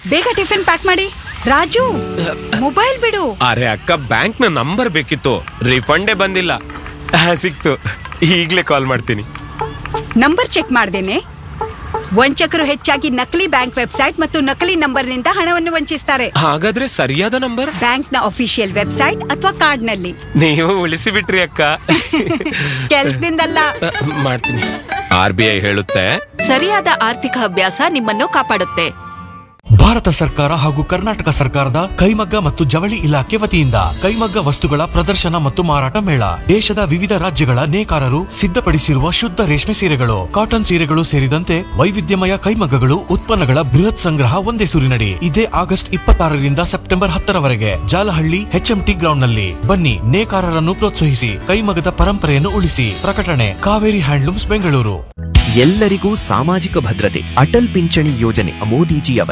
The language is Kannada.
ಬೇಗ ಟಿಫಿನ್ ಪ್ಯಾಕ್ ಮಾಡಿ ರಾಜು ಮೊಬೈಲ್ ಬಿಡು ಅರೆ ಅಕ್ಕ ಬ್ಯಾಂಕ್ ನ ನಂಬರ್ ಬೇಕಿತ್ತು ರಿಫಂಡೇ ಬಂದಿಲ್ಲ ಆ, ಸಿಕ್ತು ಈಗ್ಲೇ ಕಾಲ್ ಮಾಡ್ತೀನಿ ನಂಬರ್ ಚೆಕ್ ಮಾಡ್ದೇನೆ ವಂಚಕರು ಹೆಚ್ಚಾಗಿ ನಕಲಿ ಬ್ಯಾಂಕ್ ವೆಬ್ಸೈಟ್ ಮತ್ತು ನಕಲಿ ನಂಬರ್ನಿಂದ ಹಣವನ್ನು ವಂಚಿಸ್ತಾರೆ ಹಾಗಾದ್ರೆ ಸರಿಯಾದ ನಂಬರ್ ಬ್ಯಾಂಕ್ನ ಅಫಿಷಿಯಲ್ ವೆಬ್ಸೈಟ್ ಅಥವಾ ಕಾರ್ಡ್ನಲ್ಲಿ ನೀವು ಉಳಿಸಿ ಬಿಟ್ರಿ ಅಕ್ಕ ಕೆಲ್ಸದಿಂದಲ್ಲ ಆ, ಮಾಡ್ತೀನಿ ಆರ್ ಬಿ ಐ ಹೇಳುತ್ತೆ ಸರಿಯಾದ ಆರ್ಥಿಕ ಅಭ್ಯಾಸ ನಿಮ್ಮನ್ನು ಕಾಪಾಡುತ್ತೆ ಭಾರತ ಸರ್ಕಾರ ಹಾಗೂ ಕರ್ನಾಟಕ ಸರ್ಕಾರದ ಕೈಮಗ್ಗ ಮತ್ತು ಜವಳಿ ಇಲಾಖೆ ವತಿಯಿಂದ ಕೈಮಗ್ಗ ವಸ್ತುಗಳ ಪ್ರದರ್ಶನ ಮತ್ತು ಮಾರಾಟ ಮೇಳ ದೇಶದ ವಿವಿಧ ರಾಜ್ಯಗಳ ನೇಕಾರರು ಸಿದ್ಧಪಡಿಸಿರುವ ಶುದ್ಧ ರೇಷ್ಮೆ ಸೀರೆಗಳು ಕಾಟನ್ ಸೀರೆಗಳು ಸೇರಿದಂತೆ ವೈವಿಧ್ಯಮಯ ಕೈಮಗ್ಗಗಳು ಉತ್ಪನ್ನಗಳ ಬೃಹತ್ ಸಂಗ್ರಹ ಒಂದೇ ಸೂರಿನಡಿ ಇದೇ ಆಗಸ್ಟ್ ಇಪ್ಪತ್ತಾರರಿಂದ ಸೆಪ್ಟೆಂಬರ್ ಹತ್ತರವರೆಗೆ ಜಾಲಹಳ್ಳಿ ಎಚ್ಎಂಟಿ ಗ್ರೌಂಡ್ ನಲ್ಲಿ ಬನ್ನಿ ನೇಕಾರರನ್ನು ಪ್ರೋತ್ಸಾಹಿಸಿ ಕೈಮಗ್ಗದ ಪರಂಪರೆಯನ್ನು ಉಳಿಸಿ ಪ್ರಕಟಣೆ ಕಾವೇರಿ ಹ್ಯಾಂಡ್ಲೂಮ್ಸ್ ಬೆಂಗಳೂರು ಎಲ್ಲರಿಗೂ ಸಾಮಾಜಿಕ ಭದ್ರತೆ ಅಟಲ್ ಪಿಂಚಣಿ ಯೋಜನೆ ಮೋದಿಜಿಯವರ